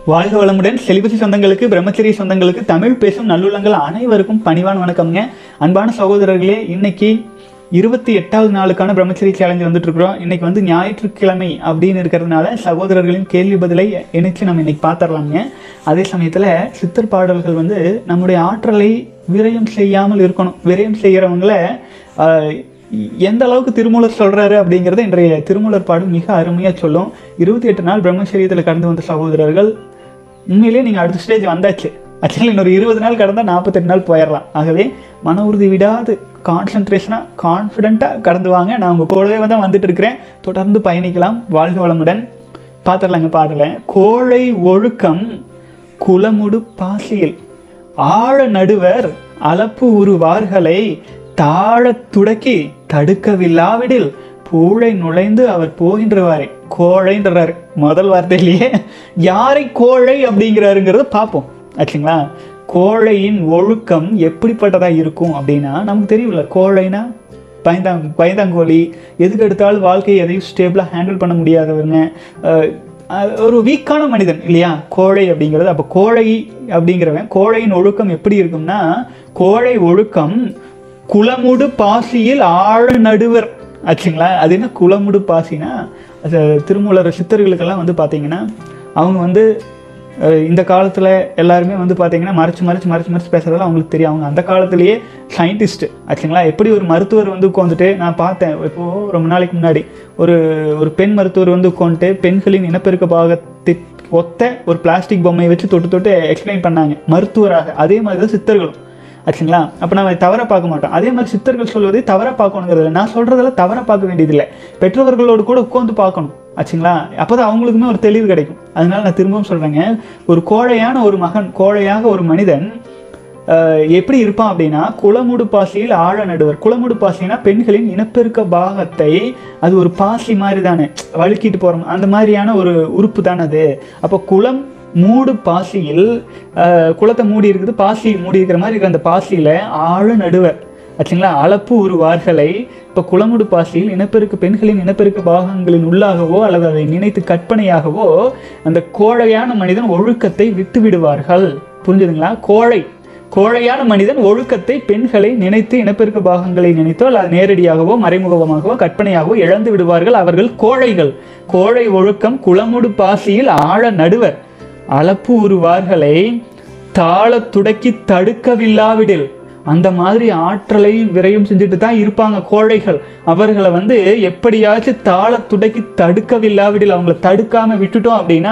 வாழ்க வளமுடன் செலிபசி சொந்தங்களுக்கு பிரம்மச்சரிய சொந்தங்களுக்கு தமிழ் பேசும் நல்லுள்ளங்கள் அனைவருக்கும் பணிவான வணக்கம்ங்க அன்பான சகோதரர்களே இன்னைக்கு இருபத்தி எட்டாவது நாளுக்கான பிரம்மச்சரி சேலஞ்ச் வந்துட்டு இருக்கிறோம் இன்னைக்கு வந்து ஞாயிற்றுக்கிழமை அப்படின்னு இருக்கிறதுனால சகோதரர்களின் கேள்வி பதிலை இணைச்சு நம்ம இன்னைக்கு பார்த்துடலாங்க அதே சமயத்தில் சித்தர் பாடல்கள் வந்து நம்முடைய ஆற்றலை விரயம் செய்யாமல் இருக்கணும் விரயம் செய்கிறவங்கள எந்த அளவுக்கு திருமூலர் சொல்றாரு அப்படிங்கிறத இன்றைய திருமூலர் பாடல் மிக அருமையாக சொல்லும் இருபத்தி எட்டு நாள் பிரம்மச்சரியத்தில் கடந்து வந்த சகோதரர்கள் உண்மையிலேயே நீங்கள் அடுத்த ஸ்டேஜ் வந்தாச்சு ஆக்சுவலி இன்னொரு இருபது நாள் கடந்தால் நாற்பத்தெட்டு நாள் போயிடலாம் ஆகவே மன உறுதி விடாது கான்சன்ட்ரேஷனாக கான்ஃபிடென்ட்டாக கடந்து வாங்க நான் உங்கள் கூடவே தான் வந்துட்டு இருக்கிறேன் தொடர்ந்து பயணிக்கலாம் வாழ்க வளமுடன் பார்த்துடலாங்க பாடல கோழை ஒழுக்கம் குலமுடு பாசியில் ஆழ நடுவர் அளப்பு உருவார்களை தாழத் துடக்கி தடுக்கவில்லாவிடில் பூழை நுழைந்து அவர் போகின்றவாரே கோழைன்றாரு முதல் வார்த்தையிலேயே யாரை கோழை அப்படிங்கிறாருங்கிறத பார்ப்போம் ஆச்சுங்களா கோழையின் ஒழுக்கம் எப்படிப்பட்டதா இருக்கும் அப்படின்னா நமக்கு தெரியல கோழைனா பயந்தாங் பயந்தாங்கோலி எதுக்கு எடுத்தாலும் வாழ்க்கையை எதையும் ஸ்டேபிளாக ஹேண்டில் பண்ண முடியாதவங்க அஹ், அஹ், ஒரு வீக்கான மனிதன் இல்லையா கோழை அப்படிங்கிறது அப்போ கோழை அப்படிங்கிறவன் கோழையின் ஒழுக்கம் எப்படி இருக்கும்னா கோழை ஒழுக்கம் குளமுடு பாசியில் ஆழ நடுவர் ஆச்சுங்களா அது என்ன குளமுடு பாசினா அது திருமூலர் சித்தர்களுக்கெல்லாம் வந்து பார்த்தீங்கன்னா அவங்க வந்து அஹ், இந்த காலத்தில் எல்லாருமே வந்து பார்த்தீங்கன்னா மறைச்சு மறைச்சு மறைச்சு மறைச்சு பேசுறதெல்லாம் அவங்களுக்கு தெரியும் அவங்க அந்த காலத்திலேயே சயின்டிஸ்ட் ஆச்சுங்களா எப்படி ஒரு மருத்துவர் வந்து உட்காந்துட்டு நான் பார்த்தேன் இப்போது ரொம்ப நாளைக்கு முன்னாடி ஒரு ஒரு பெண் மருத்துவர் வந்து உட்காந்துட்டு பெண்களின் இனப்பெருக்க பாகத்தை ஒத்த ஒரு பிளாஸ்டிக் பொம்மையை வச்சு தொட்டு தொட்டு எக்ஸ்பிளைன் பண்ணாங்க மருத்துவராக அதே மாதிரி தான் சித்தர்களும் ஆச்சுங்களா அப்போ நம்ம தவற பார்க்க மாட்டோம் அதே மாதிரி சித்தர்கள் சொல்வதை தவற பார்க்கணுங்கிறது இல்லை. நான் சொல்றதெல்லாம் தவற பார்க்க வேண்டியதில்லை பெற்றவர்களோடு கூட உட்காந்து பார்க்கணும் ஆச்சுங்களா அப்போதான் அவங்களுக்குமே ஒரு தெளிவு கிடைக்கும் அதனால நான் திரும்பவும் சொல்றேங்க ஒரு கோழையான ஒரு மகன் கோழையாக ஒரு மனிதன் அஹ், எப்படி இருப்பான் அப்படின்னா குளமுடு பாசியில் ஆழ நடுவர் குளமுடு பாசினா பெண்களின் இனப்பெருக்க பாகத்தை அது ஒரு பாசி மாதிரி தானே வழுக்கிட்டு போகிறோம் அந்த மாதிரியான ஒரு உறுப்பு தானே அது அப்போ குளம் மூடு பாசியில் அஹ், குளத்தை மூடி இருக்குது பாசி மூடி இருக்கிற மாதிரி இருக்கிற அந்த பாசியில் ஆழ நடுவர் ஆச்சுங்களா அளப்பு உருவார்களை இப்போ குளமுடு பாசியில் இனப்பெருக்க பெண்களின் இனப்பெருக்க பாகங்களின் உள்ளாகவோ அல்லது அதை நினைத்து கற்பனையாகவோ அந்த கோழையான மனிதன் ஒழுக்கத்தை விட்டு விடுவார்கள் புரிஞ்சுதுங்களா கோழை கோழையான மனிதன் ஒழுக்கத்தை பெண்களை நினைத்து இனப்பெருக்க பாகங்களை நினைத்தோ அல்லது நேரடியாகவோ மறைமுகமாகவோ கற்பனையாகவோ இழந்து விடுவார்கள் அவர்கள் கோழைகள் கோழை ஒழுக்கம் குளமுடு பாசியில் ஆழ நடுவர் அளப்பு உருவார்களை தாள துடக்கி தடுக்கவில்லாவிடில் அந்த மாதிரி ஆற்றலை விரயம் செஞ்சுட்டு தான் இருப்பாங்க கோழைகள் அவர்களை வந்து எப்படியாச்சும் தாள துடக்கி தடுக்கவில்லாவிடில் அவங்கள தடுக்காம விட்டுட்டோம் அப்படின்னா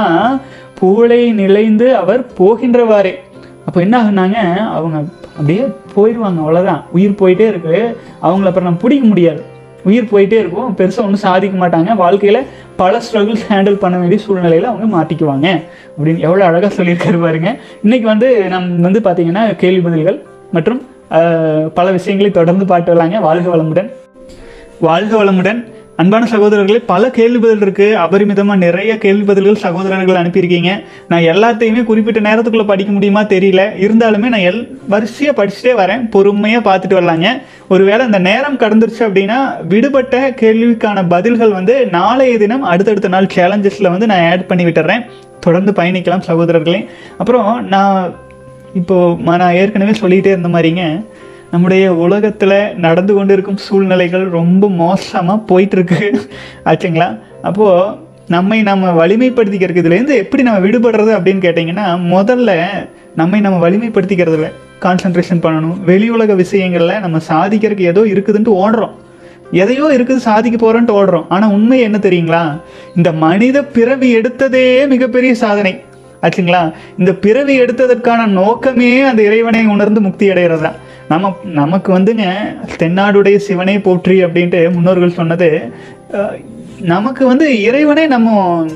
பூளை நிலைந்து அவர் போகின்றவாறே அப்போ என்ன ஆகுனாங்க அவங்க அப்படியே போயிடுவாங்க அவ்வளோதான் உயிர் போயிட்டே இருக்கு அவங்கள அப்புறம் நம்ம பிடிக்க முடியாது உயிர் போயிட்டே இருக்கும் பெருசாக ஒன்றும் சாதிக்க மாட்டாங்க வாழ்க்கையில் பல ஸ்ட்ரகிள்ஸ் ஹேண்டில் பண்ண வேண்டிய சூழ்நிலையில் அவங்க மாட்டிக்குவாங்க அப்படின்னு எவ்வளோ அழகாக சொல்லியிருக்காரு பாருங்க இன்னைக்கு வந்து நம்ம வந்து பார்த்தீங்கன்னா கேள்வி பதில்கள் மற்றும் அஹ், பல விஷயங்களை தொடர்ந்து பாட்டு வரலாங்க வாழ்க வளமுடன் வாழ்க வளமுடன் அன்பான சகோதரர்களே பல கேள்வி பதில் இருக்கு அபரிமிதமாக நிறைய கேள்வி பதில்கள் சகோதரர்கள் அனுப்பியிருக்கீங்க நான் எல்லாத்தையுமே குறிப்பிட்ட நேரத்துக்குள்ள படிக்க முடியுமா தெரியல இருந்தாலுமே நான் எல் வரிசையாக படிச்சுட்டே வரேன் பொறுமையாக பார்த்துட்டு வரலாங்க ஒருவேளை அந்த நேரம் கடந்துருச்சு அப்படின்னா விடுபட்ட கேள்விக்கான பதில்கள் வந்து நாளைய தினம் அடுத்தடுத்த நாள் சேலஞ்சஸில் வந்து நான் ஆட் பண்ணி விட்டுறேன் தொடர்ந்து பயணிக்கலாம் சகோதரர்களே அப்புறம் நான் இப்போ ம- நான் ஏற்கனவே சொல்லிகிட்டே இருந்த மாதிரிங்க நம்முடைய உலகத்தில் நடந்து கொண்டிருக்கும் சூழ்நிலைகள் ரொம்ப மோசமாக போயிட்டுருக்கு ஆச்சுங்களா அப்போது நம்மை நம்ம வலிமைப்படுத்திக்கிறதுக்கு இதுலேருந்து எப்படி நம்ம விடுபடுறது அப்படின்னு கேட்டிங்கன்னா முதல்ல நம்மை நம்ம வலிமைப்படுத்திக்கிறதுல கான்சன்ட்ரேஷன் பண்ணணும் வெளி உலக விஷயங்களில் நம்ம சாதிக்கிறதுக்கு ஏதோ இருக்குதுன்ட்டு ஓடுறோம் எதையோ இருக்குது சாதிக்க போகிறோன்ட்டு ஓடுறோம் ஆனால் உண்மை என்ன தெரியுங்களா இந்த மனித பிறவி எடுத்ததே மிகப்பெரிய சாதனை ஆச்சுங்களா இந்த பிறவி எடுத்ததற்கான நோக்கமே அந்த இறைவனை உணர்ந்து முக்தி அடைகிறது தான் நம்ம நமக்கு வந்துங்க தென்னாடுடைய சிவனை போற்றி அப்படின்ட்டு முன்னோர்கள் சொன்னது அஹ், நமக்கு வந்து இறைவனை நம்ம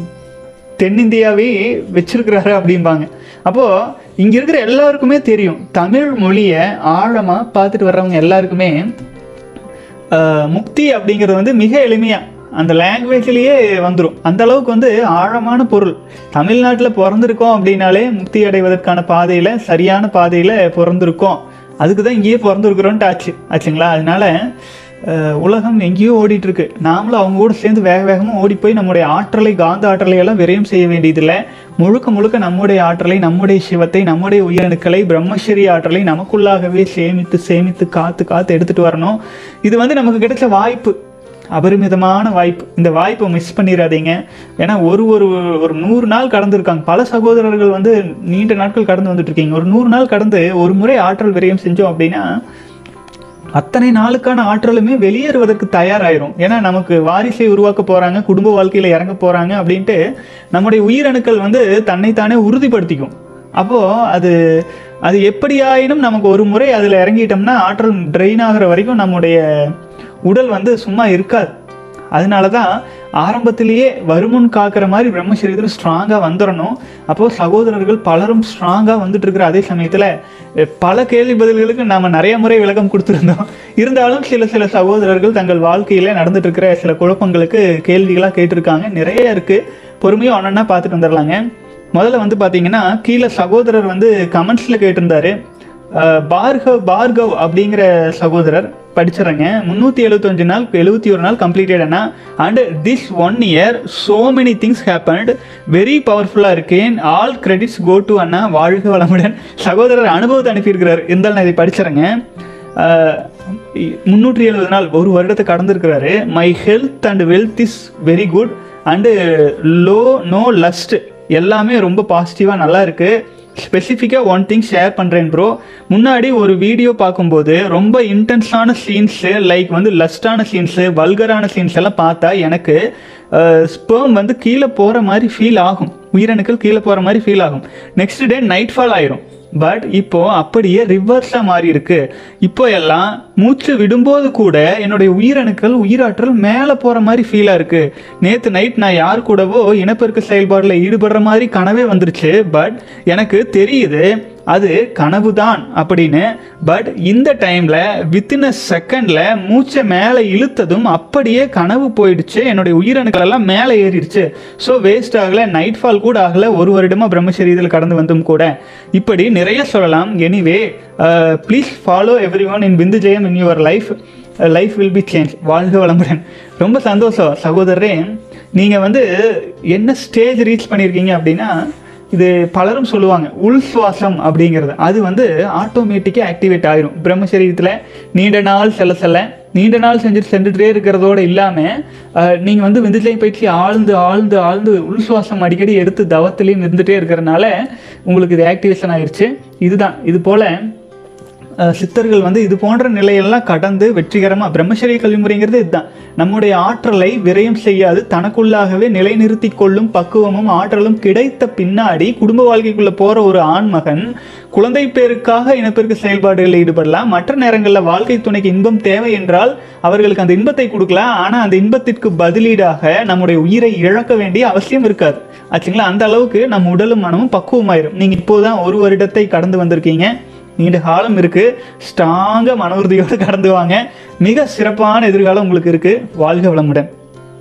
தென்னிந்தியாவே வச்சிருக்கிறாரு அப்படிம்பாங்க அப்போது இங்கே இருக்கிற எல்லாருக்குமே தெரியும் தமிழ் மொழியை ஆழமாக பார்த்துட்டு வர்றவங்க எல்லாருக்குமே அஹ், முக்தி அப்படிங்கிறது வந்து மிக எளிமையாக அந்த லாங்குவேஜ்லேயே வந்துடும் அந்த அளவுக்கு வந்து ஆழமான பொருள் தமிழ்நாட்டில் பிறந்திருக்கோம் அப்படின்னாலே முக்தி அடைவதற்கான பாதையில் சரியான பாதையில் பிறந்திருக்கோம் அதுக்கு தான் இங்கேயே பிறந்திருக்கிறோன்ட்டு ஆச்சு ஆச்சுங்களா அதனால அஹ், உலகம் எங்கேயோ ஓடிட்டு இருக்கு நாமளும் அவங்க கூட சேர்ந்து வேக வேகமாக ஓடி போய் நம்முடைய ஆற்றலை காந்த ஆற்றலை எல்லாம் விரயம் செய்ய வேண்டியதில்லை முழுக்க முழுக்க நம்முடைய ஆற்றலை நம்முடைய சிவத்தை நம்முடைய உயிரணுக்களை பிரம்மச்சரி ஆற்றலை நமக்குள்ளாகவே சேமித்து சேமித்து காத்து காத்து எடுத்துட்டு வரணும் இது வந்து நமக்கு கிடைச்ச வாய்ப்பு அபரிமிதமான வாய்ப்பு இந்த வாய்ப்பை மிஸ் பண்ணிடாதீங்க ஏன்னா ஒரு ஒரு ஒரு நூறு நாள் கடந்திருக்காங்க பல சகோதரர்கள் வந்து நீண்ட நாட்கள் கடந்து வந்துட்டு இருக்கீங்க ஒரு நூறு நாள் கடந்து ஒரு முறை ஆற்றல் விரயம் செஞ்சோம் அப்படின்னா அத்தனை நாளுக்கான ஆற்றலுமே வெளியேறுவதற்கு தயாராயிரும் ஏன்னா நமக்கு வாரிசை உருவாக்க போறாங்க குடும்ப வாழ்க்கையில இறங்க போறாங்க அப்படின்ட்டு நம்முடைய உயிரணுக்கள் வந்து தன்னைத்தானே உறுதிப்படுத்திக்கும் அப்போ அது அது எப்படியாயினும் நமக்கு ஒரு முறை அதில் இறங்கிட்டோம்னா ஆற்றல் ட்ரெயின் ஆகிற வரைக்கும் நம்முடைய உடல் வந்து சும்மா இருக்காது அதனால தான் ஆரம்பத்திலேயே வருமுன் காக்கிற மாதிரி பிரம்மசரீரத்தில் ஸ்ட்ராங்காக வந்துடணும் அப்போது சகோதரர்கள் பலரும் ஸ்ட்ராங்காக வந்துட்டு இருக்கிற அதே சமயத்தில் பல கேள்வி பதில்களுக்கு நாம் நிறைய முறை விளக்கம் கொடுத்துருந்தோம் இருந்தாலும் சில சில சகோதரர்கள் தங்கள் வாழ்க்கையில் நடந்துட்டு இருக்கிற சில குழப்பங்களுக்கு கேள்விகளாக கேட்டிருக்காங்க நிறைய இருக்குது பொறுமையாக ஒன்றா பார்த்துட்டு வந்துடலாங்க முதல்ல வந்து பார்த்தீங்கன்னா கீழே சகோதரர் வந்து கமெண்ட்ஸில் கேட்டிருந்தாரு அஹ் பார்கவ் பார்கவ் அப்படிங்கிற சகோதரர் படிச்சிடறேங்க முந்நூற்றி எழுபத்தஞ்சு நாள் எழுபத்தி ஒரு நாள் கம்ப்ளீட்டட்னா and this one year so many things happened very பவர்ஃபுல்லாக இருக்கேன் ஆல் கிரெடிட்ஸ் கோ டு அண்ணா வாழ்க வளமுடன் சகோதரர் அனுபவத்தை அனுப்பியிருக்கிறார் இருந்தாலும் நான் இதை படிச்சிடறேங்க முந்நூற்றி எழுபது நாள் ஒரு வருடத்தை கடந்திருக்கிறாரு my health and wealth is very good and low no lust எல்லாமே ரொம்ப பாசிட்டிவாக நல்லா இருக்குது ஸ்பெசிஃபிக்காக ஒன் திங் ஷேர் பண்ணுறேன் ப்ரோ முன்னாடி ஒரு வீடியோ பார்க்கும்போது ரொம்ப இன்டென்ஸான சீன்ஸு லைக் வந்து லஸ்டான சீன்ஸு வல்கரான சீன்ஸ் எல்லாம் பார்த்தா எனக்கு ஸ்பேம் வந்து கீழே போகிற மாதிரி ஃபீல் ஆகும் உயிரணுக்கள் கீழே போகிற மாதிரி ஃபீல் ஆகும் நெக்ஸ்ட் டே நைட் ஃபால் ஆயிரும் பட் இப்போ அப்படியே ரிவர்ஸாக மாறி இருக்கு இப்போ எல்லாம் மூச்சு விடும்போது கூட என்னுடைய உயிரணுக்கள் உயிராற்றல் மேலே போகிற மாதிரி ஃபீலாக இருக்கு நேற்று நைட் நான் யார் கூடவோ இனப்பெருக்க செயல்பாடில் ஈடுபடுற மாதிரி கனவே வந்துருச்சு பட் எனக்கு தெரியுது அது கனவு தான் அப்படின்னு பட் இந்த டைமில் வித்தின் அ செகண்டில் மூச்சை மேலே இழுத்ததும் அப்படியே கனவு போயிடுச்சு என்னுடைய உயிரணுக்கள் எல்லாம் மேலே ஏறிடுச்சு ஸோ வேஸ்ட் ஆகலை நைட் ஃபால் கூட ஆகலை ஒரு வருடமாக பிரம்மச்சரியத்தில் கடந்து வந்தும் கூட இப்படி நிறைய சொல்லலாம் anyway please follow everyone in பிந்து ஜெயம் in your life life will be change வாழ்க வளமுடன் ரொம்ப சந்தோஷம் சகோதரரே நீங்கள் வந்து என்ன ஸ்டேஜ் ரீச் பண்ணியிருக்கீங்க அப்படின்னா இது பலரும் சொல்லுவாங்க உள் சுவாசம் அப்படிங்கிறது அது வந்து ஆட்டோமேட்டிக்காக ஆக்டிவேட் ஆயிரும் பிரம்மசரீரத்தில் நீண்ட நாள் செல்ல செல்ல நீண்ட நாள் செஞ்சுட்டு சென்றுட்டே இருக்கிறதோட இல்லாமல் நீங்கள் வந்து விந்துஜை பயிற்சி ஆழ்ந்து ஆழ்ந்து ஆழ்ந்து உள் சுவாசம் அடிக்கடி எடுத்து தவத்திலையும் இருந்துகிட்டே இருக்கிறனால உங்களுக்கு இது ஆக்டிவேஷன் ஆயிருச்சு இதுதான் இது போல் அஹ் சித்தர்கள் வந்து இது போன்ற நிலையெல்லாம் கடந்து வெற்றிகரமாக பிரம்மச்சரிய கல்விமுறைங்கிறது இதுதான் நம்முடைய ஆற்றலை விரயம் செய்யாது தனக்குள்ளாகவே நிலைநிறுத்தி கொள்ளும் பக்குவமும் ஆற்றலும் கிடைத்த பின்னாடி குடும்ப வாழ்க்கைக்குள்ள போற ஒரு ஆண்மகன் குழந்தை பேருக்காக இனப்பெருக்க செயல்பாடுகளில் ஈடுபடலாம் மற்ற நேரங்களில் வாழ்க்கை துணைக்கு இன்பம் தேவை என்றால் அவர்களுக்கு அந்த இன்பத்தை கொடுக்கலாம் ஆனால் அந்த இன்பத்திற்கு பதிலீடாக நம்முடைய உயிரை இழக்க வேண்டிய அவசியம் இருக்காது ஆச்சுங்களா அந்த அளவுக்கு நம்ம உடலும் மனமும் பக்குவமாயிரும் நீங்கள் இப்போதான் ஒரு வருடத்தை கடந்து வந்திருக்கீங்க நீண்ட காலம் இருக்கு ஸ்ட்ராங்காக மன உறுதியோடு கடந்து வாங்க மிக சிறப்பான எதிர்காலம் உங்களுக்கு இருக்கு வாழ்க வளமுடன்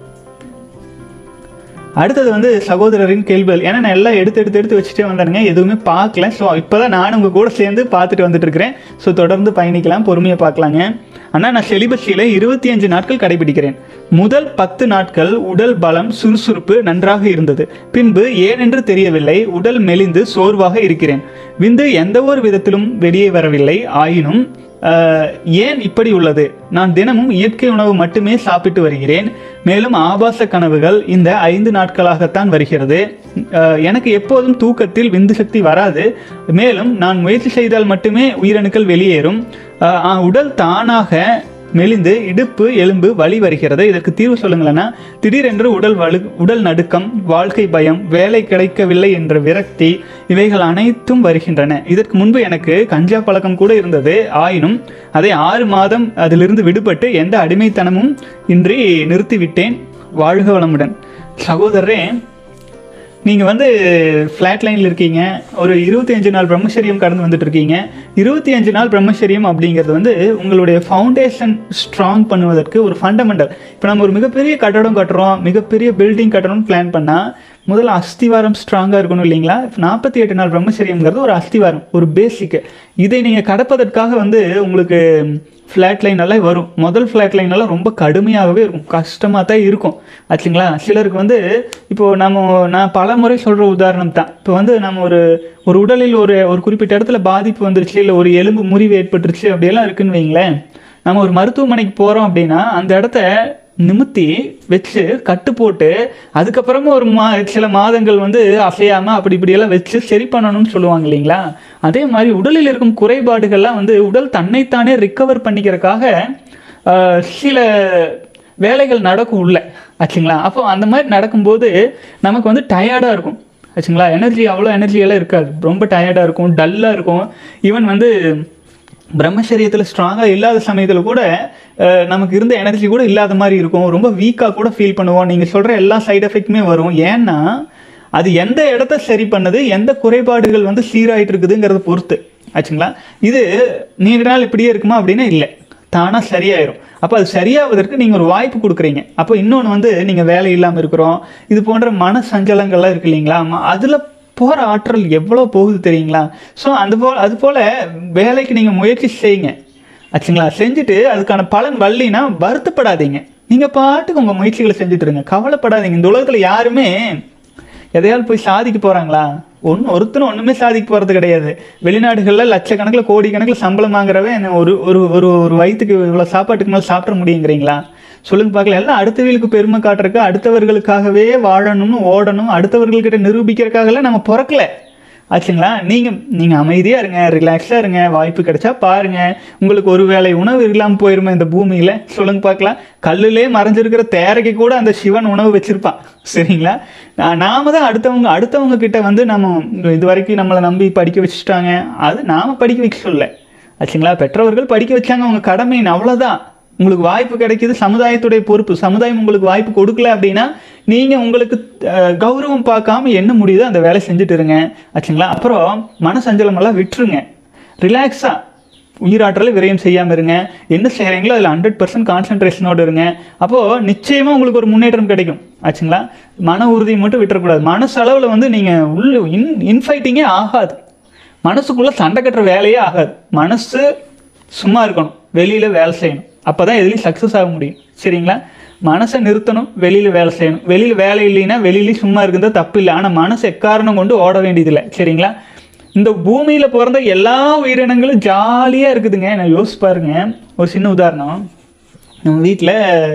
அடுத்தது வந்து சகோதரரின் கேள்விகள் ஏன்னா நான் எல்லாம் எடுத்து எடுத்து எடுத்து வச்சுட்டே வந்தாருங்க எதுவுமே பார்க்கல ஸோ இப்போதான் நான் உங்கள் கூட சேர்ந்து பார்த்துட்டு வந்துட்டு இருக்கிறேன் ஸோ தொடர்ந்து பயணிக்கலாம் பொறுமையாக பார்க்கலாங்க ஆனால் நான் செலிபஸியில் இருபத்தி அஞ்சு நாட்கள் கடைபிடிக்கிறேன் முதல் பத்து நாட்கள் உடல் பலம் சுறுசுறுப்பு நன்றாக இருந்தது பின்பு ஏனென்று தெரியவில்லை உடல் மெலிந்து சோர்வாக இருக்கிறேன் விந்து எந்த ஒரு விதத்திலும் வெளியே வரவில்லை ஆயினும் ஆஹ், ஏன் இப்படி உள்ளது நான் தினமும் இயற்கை உணவு மட்டுமே சாப்பிட்டு வருகிறேன் மேலும் ஆபாச கனவுகள் இந்த ஐந்து நாட்களாகத்தான் வருகிறது ஆஹ், எனக்கு எப்போதும் தூக்கத்தில் விந்து சக்தி வராது மேலும் நான் முயற்சி செய்தால் மட்டுமே உயிரணுக்கள் வெளியேறும் ஆஹ், ஆஹ், உடல் தானாக மெலிந்து இடுப்பு எலும்பு வலி வருகிறது இதற்கு தீர்வு சொல்லுங்களேன்னா திடீரென்று உடல் வலு உடல் நடுக்கம் வாழ்க்கை பயம் வேலை கிடைக்கவில்லை என்ற விரக்தி இவைகள் அனைத்தும் வருகின்றன இதற்கு முன்பு எனக்கு கஞ்சா பழக்கம் கூட இருந்தது ஆயினும் அதை ஆறு மாதம் அதிலிருந்து விடுபட்டு எந்த அடிமைத்தனமும் இன்றி நிறுத்திவிட்டேன் வாழ்க வளமுடன் சகோதரரே நீங்கள் வந்து ஃப்ளாட் லைனில் இருக்கீங்க ஒரு இருபத்தி அஞ்சு நாள் பிரம்மச்சரியம் கடந்து வந்துட்டு இருக்கீங்க இருபத்தி அஞ்சு நாள் பிரம்மச்சரியம் அப்படிங்கிறது வந்து உங்களுடைய ஃபவுண்டேஷன் ஸ்ட்ராங் பண்ணுவதற்கு ஒரு ஃபண்டமெண்டல் இப்போ நம்ம ஒரு மிகப்பெரிய கட்டடம் கட்டுறோம் மிகப்பெரிய பில்டிங் கட்டணும்னு பிளான் பண்ணால் முதல்ல அஸ்திவாரம் ஸ்ட்ராங்காக இருக்கணும் இல்லைங்களா நாற்பத்தி எட்டு நாள் பிரம்மச்சரியம்ங்கிறது ஒரு அஸ்திவாரம் ஒரு பேசிக் இதை நீங்கள் கடப்பதற்காக வந்து உங்களுக்கு ஃப்ளாட் லைன் எல்லாம் வரும் முதல் ஃப்ளாட் லைன் எல்லாம் ரொம்ப கடுமையாகவே இருக்கும் கஷ்டமாக தான் இருக்கும் ஆச்சுங்களா சிலருக்கு வந்து இப்போது நம்ம நான் பல முறை சொல்கிற உதாரணம் தான் இப்போ வந்து நம்ம ஒரு ஒரு உடலில் ஒரு ஒரு குறிப்பிட்ட இடத்துல பாதிப்பு வந்துருச்சு இல்லை ஒரு எலும்பு முறிவு ஏற்பட்டுருச்சு அப்படியெல்லாம் இருக்குன்னு வைங்களேன் நம்ம ஒரு மருத்துவமனைக்கு போகிறோம் அப்படின்னா அந்த இடத்த நிமித்தி வச்சு கட்டு போட்டு அதுக்கப்புறமா ஒரு மா சில மாதங்கள் வந்து அசையாமல் அப்படி இப்படியெல்லாம் வச்சு சரி பண்ணணும்னு சொல்லுவாங்க இல்லைங்களா அதே மாதிரி உடலில் இருக்கும் குறைபாடுகள்லாம் வந்து உடல் தன்னைத்தானே ரிக்கவர் பண்ணிக்கிறதுக்காக ஆஹ், சில வேலைகள் நடக்கும் உள்ள ஆச்சுங்களா அப்போ அந்த மாதிரி நடக்கும்போது நமக்கு வந்து டயர்டாக இருக்கும் ஆச்சுங்களா எனர்ஜி அவ்வளோ எனர்ஜி எல்லாம் இருக்காது ரொம்ப டயர்டாக இருக்கும் டல்லாக இருக்கும் ஈவன் வந்து பிரம்மச்சரியத்தில் ஸ்ட்ராங்காக இல்லாத சமயத்தில் கூட அஹ், நமக்கு இருந்த எனர்ஜி கூட இல்லாத மாதிரி இருக்கும் ரொம்ப வீக்காக கூட ஃபீல் பண்ணுவோம் நீங்கள் சொல்கிற எல்லா சைடு எஃபெக்ட்டுமே வரும் ஏன்னா அது எந்த இடத்த சரி பண்ணுது எந்த குறைபாடுகள் வந்து சீராயிட்டு இருக்குதுங்கிறத பொறுத்து ஆச்சுங்களா இது நீண்ட நாள் இப்படியே இருக்குமா அப்படின்னா இல்லை தானாக சரியாயிரும் அப்போ அது சரியாவதற்கு நீங்கள் ஒரு வாய்ப்பு கொடுக்குறீங்க அப்போ இன்னொன்று வந்து நீங்கள் வேலை இல்லாமல் இருக்கிறோம் இது போன்ற மன சஞ்சலங்கள்லாம் இருக்கு இல்லைங்களா அதில் போகிற ஆற்றல் எவ்வளோ போகுது தெரியுங்களா ஸோ அந்த போல் அது போல் வேலைக்கு நீங்கள் முயற்சி செய்யுங்க ஆச்சுங்களா செஞ்சுட்டு அதுக்கான பலன் வரலினா வருத்தப்படாதீங்க நீங்கள் பாட்டுக்கு உங்கள் முயற்சிகளை செஞ்சுட்டு இருங்க கவலைப்படாதீங்க இந்த உலகத்தில் யாருமே எதையாவது போய் சாதிக்க போகிறாங்களா ஒன்றும் ஒருத்தரும் ஒன்றுமே சாதிக்க போகிறது கிடையாது வெளிநாடுகளில் லட்சக்கணக்கில் கோடிக்கணக்கில் சம்பளம் வாங்குறவன் என்ன ஒரு ஒரு ஒரு ஒரு வயிற்றுக்கு இவ்வளோ சாப்பாட்டுக்கு மேலே சாப்பிட முடியுங்கிறீங்களா சொல்லுங்க பார்க்கல எல்லாம் அடுத்தவர்களுக்கு பெருமை காட்டுறக்கு அடுத்தவர்களுக்காகவே வாழணும்னு ஓடணும் அடுத்தவர்கள்கிட்ட நிரூபிக்கிறதுக்காகலாம் நம்ம பிறக்கல ஆச்சுங்களா நீங்கள் நீங்கள் அமைதியாக இருங்க ரிலாக்ஸாக இருங்க வாய்ப்பு கிடைச்சா பாருங்க உங்களுக்கு ஒரு வேளை உணவு இல்லாமல் போயிருமா இந்த பூமியில் சொல்லுங்க பார்க்கலாம் கல்லுலே மறைஞ்சிருக்கிற தேரைக்கு கூட அந்த சிவன் உணவு வச்சிருப்பான் சரிங்களா நா- நாம தான் அடுத்தவங்க அடுத்தவங்க கிட்ட வந்து நம்ம இது வரைக்கும் நம்மளை நம்பி படிக்க வச்சுட்டாங்க அது நாம படிக்க வைக்க சொல்ல ஆச்சுங்களா பெற்றவர்கள் படிக்க வச்சாங்க அவங்க கடமை அவ்வளோதான் உங்களுக்கு வாய்ப்பு கிடைக்குது சமுதாயத்துடைய பொறுப்பு சமுதாயம் உங்களுக்கு வாய்ப்பு கொடுக்கல அப்படின்னா நீங்கள் உங்களுக்கு அஹ், கௌரவம் பார்க்காம என்ன முடியுதோ அந்த வேலை செஞ்சுட்டு இருங்க ஆச்சுங்களா அப்புறம் மனசஞ்சலமெல்லாம் விட்டுருங்க ரிலாக்ஸாக உயிராற்றலை விரயம் செய்யாமல் இருங்க என்ன செய்கிறீங்களோ அதில் ஹண்ட்ரட் பர்சன்ட் கான்சன்ட்ரேஷனோடு இருங்க அப்போது நிச்சயமாக உங்களுக்கு ஒரு முன்னேற்றம் கிடைக்கும் ஆச்சுங்களா மன உறுதியை மட்டும் விட்டுறக்கூடாது மனசளவில் வந்து நீங்கள் உள்ள இன் இன்ஃபைட்டிங்கே ஆகாது மனசுக்குள்ளே சண்டை கட்டுற வேலையே ஆகாது மனசு சும்மா இருக்கணும் வெளியில் வேலை செய்யணும் அப்போ தான் எதுலேயும் சக்ஸஸ் ஆக முடியும் சரிங்களா மனசை நிறுத்தணும் வெளியில் வேலை செய்யணும் வெளியில் வேலை இல்லைன்னா வெளியிலேயும் சும்மா இருக்கிறது தப்பு இல்லை ஆனால் மனசு எக்காரணம் கொண்டு ஓட வேண்டியதில்லை சரிங்களா இந்த பூமியில் பிறந்த எல்லா உயிரினங்களும் ஜாலியாக இருக்குதுங்க நான் யோசிச்சு பாருங்க ஒரு சின்ன உதாரணம் நம்ம வீட்டில்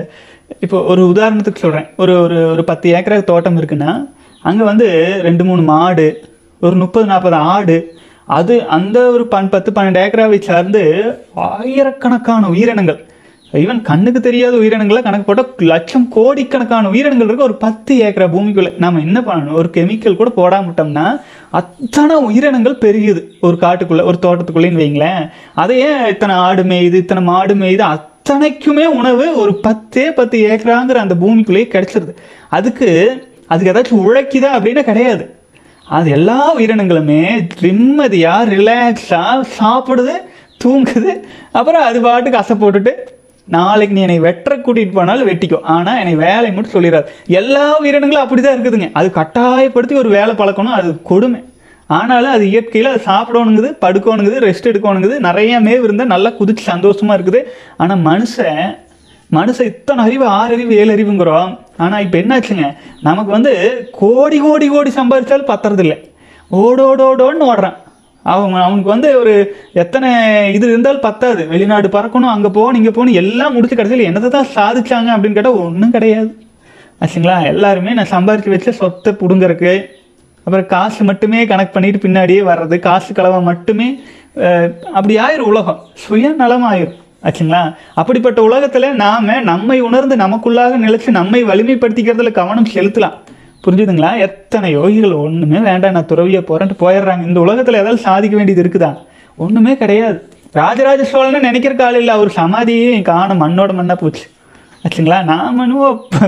இப்போ ஒரு உதாரணத்துக்கு சொல்கிறேன் ஒரு ஒரு ஒரு பத்து ஏக்கர் தோட்டம் இருக்குன்னா அங்கே வந்து ரெண்டு மூணு மாடு ஒரு முப்பது நாற்பது ஆடு அது அந்த ஒரு பன் பத்து பன்னெண்டு ஏக்கராவை சார்ந்து ஆயிரக்கணக்கான உயிரினங்கள் ஈவன் கண்ணுக்கு தெரியாத உயிரினங்களை கணக்கு போட்டால் லட்சம் கோடிக்கணக்கான உயிரினங்கள் இருக்கு ஒரு பத்து ஏக்கரா பூமிக்குள்ளே நம்ம என்ன பண்ணணும் ஒரு கெமிக்கல் கூட போடாம விட்டோம்னா அத்தனை உயிரினங்கள் பெருகுது ஒரு காட்டுக்குள்ளே ஒரு தோட்டத்துக்குள்ளேன்னு வைங்களேன் அதை ஏன் இத்தனை ஆடு மேயுது இத்தனை மாடு மேயுது அத்தனைக்குமே உணவு ஒரு பத்தே பத்து ஏக்கராங்கிற அந்த பூமிக்குள்ளேயே கிடைச்சிருது அதுக்கு அதுக்கு ஏதாச்சும் உழைக்குதா அப்படின்னா கிடையாது அது எல்லா உயிரினங்களுமே நிம்மதியாக ரிலாக்ஸாக சாப்பிடுது தூங்குது அப்புறம் அது பாட்டுக்கு அசை போட்டுட்டு நாளைக்கு நீ என்னை வெட்ட கூட்டிகிட்டு போனாலும் வெட்டிக்கோ ஆனால் என்னை வேலை மட்டும் சொல்லிடாது எல்லா உயிரினங்களும் அப்படி தான் இருக்குதுங்க அது கட்டாயப்படுத்தி ஒரு வேலை பழக்கணும் அது கொடுமை ஆனாலும் அது இயற்கையில் அது சாப்பிடணுங்குது படுக்கணுங்குது ரெஸ்ட் எடுக்கணுங்குது நிறைய மேவு இருந்தால் நல்லா குதிச்சு சந்தோஷமாக இருக்குது ஆனால் மனுஷன் மனுஷன் இத்தனை அறிவு ஆறு அறிவு ஏழு அறிவுங்கிறோம் ஆனால் இப்போ என்னாச்சுங்க நமக்கு வந்து கோடி கோடி கோடி சம்பாதிச்சாலும் பத்துறதில்லை ஓடோடோடோன்னு ஓடுறான் அவங்க அவனுக்கு வந்து ஒரு எத்தனை இது இருந்தாலும் பத்தாது வெளிநாடு பறக்கணும் அங்கே போகணும் இங்கே போகணும் எல்லாம் முடிச்சு கடைசியில் என்னதை தான் சாதிச்சாங்க அப்படின்னு கேட்டால் ஒன்றும் கிடையாது ஆச்சுங்களா எல்லாருமே நான் சம்பாரிச்சு வச்ச சொத்தை பிடுங்கறக்கு அப்புறம் காசு மட்டுமே கணக்கு பண்ணிட்டு பின்னாடியே வர்றது காசு கலவை மட்டுமே அஹ், அப்படி ஆயிரும் உலகம் சுயநலம் ஆயிரும் ஆச்சுங்களா அப்படிப்பட்ட உலகத்தில் நாம நம்மை உணர்ந்து நமக்குள்ளாக நிலைச்சு நம்மை வலிமைப்படுத்திக்கிறதுல கவனம் செலுத்தலாம் புரிஞ்சுதுங்களா எத்தனை யோகிகள் ஒன்றுமே வேண்டாம் நான் துறவியா போறேன்ட்டு போயிடுறாங்க இந்த உலகத்தில் ஏதாவது சாதிக்க வேண்டியது இருக்குதா ஒன்றுமே கிடையாது ராஜராஜ சோழன்னு நினைக்கிற காலம் இல்லை அவர் சமாதியே காணும் மண்ணோட மண்ணா போச்சு ஆச்சுங்களா நாம் என்னவோ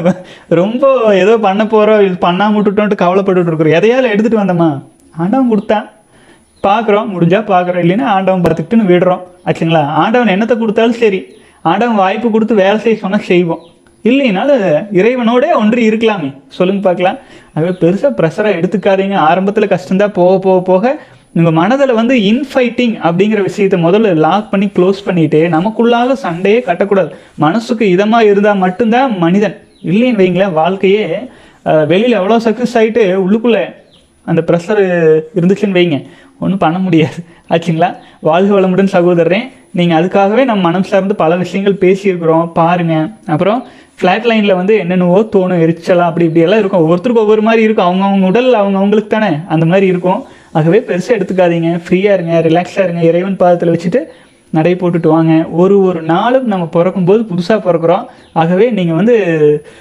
ரொம்ப ஏதோ பண்ண போகிறோம் இது பண்ணாம விட்டுட்டோன்ட்டு கவலைப்பட்டுட்டு இருக்கிறோம் எதையாவது எடுத்துகிட்டு வந்தோமா ஆண்டவன் கொடுத்தான் பார்க்குறோம் முடிஞ்சா பார்க்குறோம் இல்லைன்னா ஆண்டவன் பார்த்துக்கிட்டுன்னு விடுறோம் ஆச்சுங்களா ஆண்டவன் என்னத்தை கொடுத்தாலும் சரி ஆண்டவன் வாய்ப்பு கொடுத்து வேலை செய்ய சொன்னால் செய்வோம் இல்லைனாலும் இறைவனோடே ஒன்றி இருக்கலாமே சொல்லுங்க பார்க்கலாம் அது பெருசாக ப்ரெஷராக எடுத்துக்காதீங்க ஆரம்பத்தில் கஷ்டம்தான் போக போக போக உங்கள் மனதில் வந்து இன்ஃபைட்டிங் அப்படிங்கிற விஷயத்தை முதல்ல லாக் பண்ணி க்ளோஸ் பண்ணிட்டு நமக்குள்ளாக சண்டையே கட்டக்கூடாது மனசுக்கு இதமாக இருந்தால் மட்டும்தான் மனிதன் இல்லைன்னு வைங்களேன் வாழ்க்கையே அஹ், வெளியில் எவ்வளோ சக்ஸஸ் ஆகிட்டு உள்ளுக்குள்ளே அந்த ப்ரெஷர் இருந்துச்சுன்னு வைங்க ஒன்றும் பண்ண முடியாது ஆச்சுங்களா வாழ்க வளமுடன் சகோதரரே நீங்கள் அதுக்காகவே நம்ம மனம் சார்ந்து பல விஷயங்கள் பேசியிருக்கிறோம் பாருங்கள் அப்புறம் ஃப்ளாட் லைனில் வந்து என்னென்னவோ தோணும் எரிச்சலா அப்படி இப்படியெல்லாம் இருக்கும் ஒவ்வொருத்தருக்கும் ஒவ்வொரு மாதிரி இருக்கும் அவங்கவுங்க உடல் அவங்க அவங்களுக்கு தானே அந்த மாதிரி இருக்கும் ஆகவே பெருசாக எடுத்துக்காதீங்க ஃப்ரீயாக இருங்க ரிலாக்ஸாக இருங்க இறைவன் பாதத்தில் வச்சுட்டு நடை போட்டுட்டு வாங்க ஒரு ஒரு நாளும் நம்ம பிறக்கும்போது புதுசாக பிறக்கிறோம் ஆகவே நீங்கள் வந்து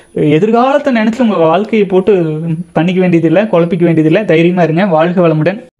எதிர்காலத்தை நினச்சி உங்கள் வாழ்க்கையை போட்டு பண்ணிக்க வேண்டியதில்லை குழப்பிக்க வேண்டியதில்லை தைரியமாக இருங்க வாழ்க வளமுடன்